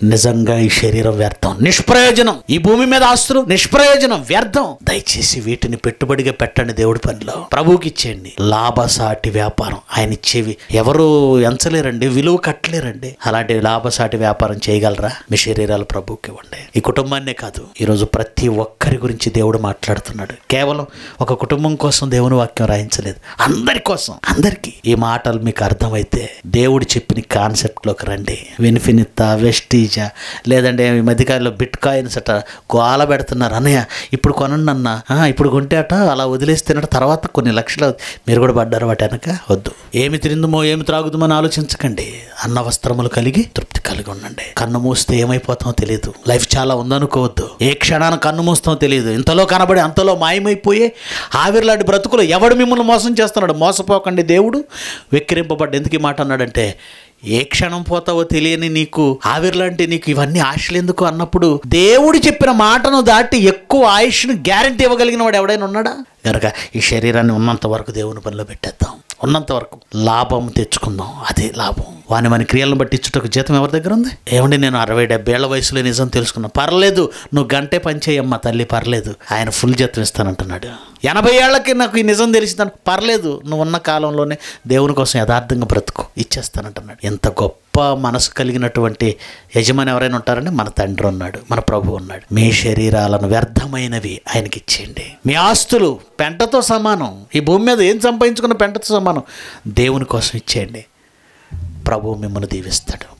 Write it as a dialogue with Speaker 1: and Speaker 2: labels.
Speaker 1: నిజంగా ఈ శరీరం వ్యర్థం నిష్ప్రయోజనం ఈ భూమి మీద ఆస్తులు నిష్ప్రయోజనం వ్యర్థం దయచేసి వీటిని పెట్టుబడిగా పెట్టండి దేవుడి పనిలో ప్రభువుకి ఇచ్చేయండి లాభసాటి వ్యాపారం ఆయన ఇచ్చేవి ఎవరు ఎంచలేరండి విలువ కట్టలేరండి అలాంటి లాభసాటి వ్యాపారం చేయగలరా మీ శరీరాలు ప్రభువుకి ఇవ్వండి ఈ కుటుంబాన్నే కాదు ఈరోజు ప్రతి ఒక్కరి గురించి దేవుడు మాట్లాడుతున్నాడు కేవలం ఒక కుటుంబం కోసం దేవుని వాక్యం రాయించలేదు అందరి కోసం అందరికీ ఈ మాటలు మీకు అర్థమైతే దేవుడు చెప్పిన కాన్సెప్ట్లోకి రండి వినిఫినిత్తా వెస్టీజా లేదంటే ఈ మధ్యకాలంలో బిట్ కాయిన్స్ అట గోల పెడుతున్నారు అన్నయ్య ఇప్పుడు కొనండి అన్న "ఆ, ఇప్పుడు కొంటే అట అలా వదిలేస్తున్నట్టు తర్వాత కొన్ని లక్షలు మీరు కూడా పడ్డారు వాటి వెనక వద్దు ఏమి తిరిందుమో ఏమి త్రాగుదమో అని ఆలోచించకండి అన్న వస్త్రములు కలిగి తృప్తి కలిగి ఉండండి కన్ను మూస్తే ఏమైపోతామో తెలియదు లైఫ్ చాలా ఉందనుకోవద్దు ఏ క్షణాన కన్ను మూస్తామో తెలియదు ఇంతలో కనబడి అంతలో మాయమైపోయే ఆవిరిలాంటి బ్రతుకులు ఎవడు మిమ్మల్ని మోసం చేస్తున్నాడు మోసపోకండి దేవుడు వెక్కిరింపబడ్డ ఎందుకు ఈ మాట అన్నాడంటే ఏ క్షణం పోతావో తెలియని నీకు ఆవిరిలాంటి నీకు ఇవన్నీ ఆశలు ఎందుకు అన్నప్పుడు దేవుడు చెప్పిన మాటను దాటి ఎక్కువ ఆయుష్ను గ్యారంటీ ఇవ్వగలిగిన వాడు ఎవడైనా ఉన్నాడా కనుక ఈ శరీరాన్ని ఉన్నంత వరకు దేవుని పనిలో పెట్టేద్దాం ఉన్నంత వరకు లాభం తెచ్చుకుందాం అదే లాభం వాని మన క్రియలను బట్టి ఇచ్చుటకు జీతం ఎవరి దగ్గర ఉంది ఏమండి నేను అరవై డెబ్బై ఏళ్ల వయసులో నిజం తెలుసుకున్నా పర్లేదు నువ్వు గంటే పని చేయమ్మా తల్లి పర్లేదు ఆయన ఫుల్ జీతం ఇస్తానంటున్నాడు ఎనభై ఏళ్ళకి నాకు ఈ నిజం తెలిసిందని పర్లేదు నువ్వు ఉన్న కాలంలోనే దేవుని కోసం యథార్థంగా బ్రతుకు ఇచ్చేస్తానంటున్నాడు ఎంత గొప్ప మనసు కలిగినటువంటి యజమాని ఎవరైనా ఉంటారంటే మన తండ్రి ఉన్నాడు మన ప్రభు ఉన్నాడు మీ శరీరాలను వ్యర్థమైనవి ఆయనకి ఇచ్చేయండి మీ ఆస్తులు పెంటతో సమానం ఈ భూమి మీద ఏం సంపాదించుకున్న పెంటతో సమానం దేవుని కోసం ఇచ్చేయండి ప్రభు మిమ్మల్ని దీవిస్తాడు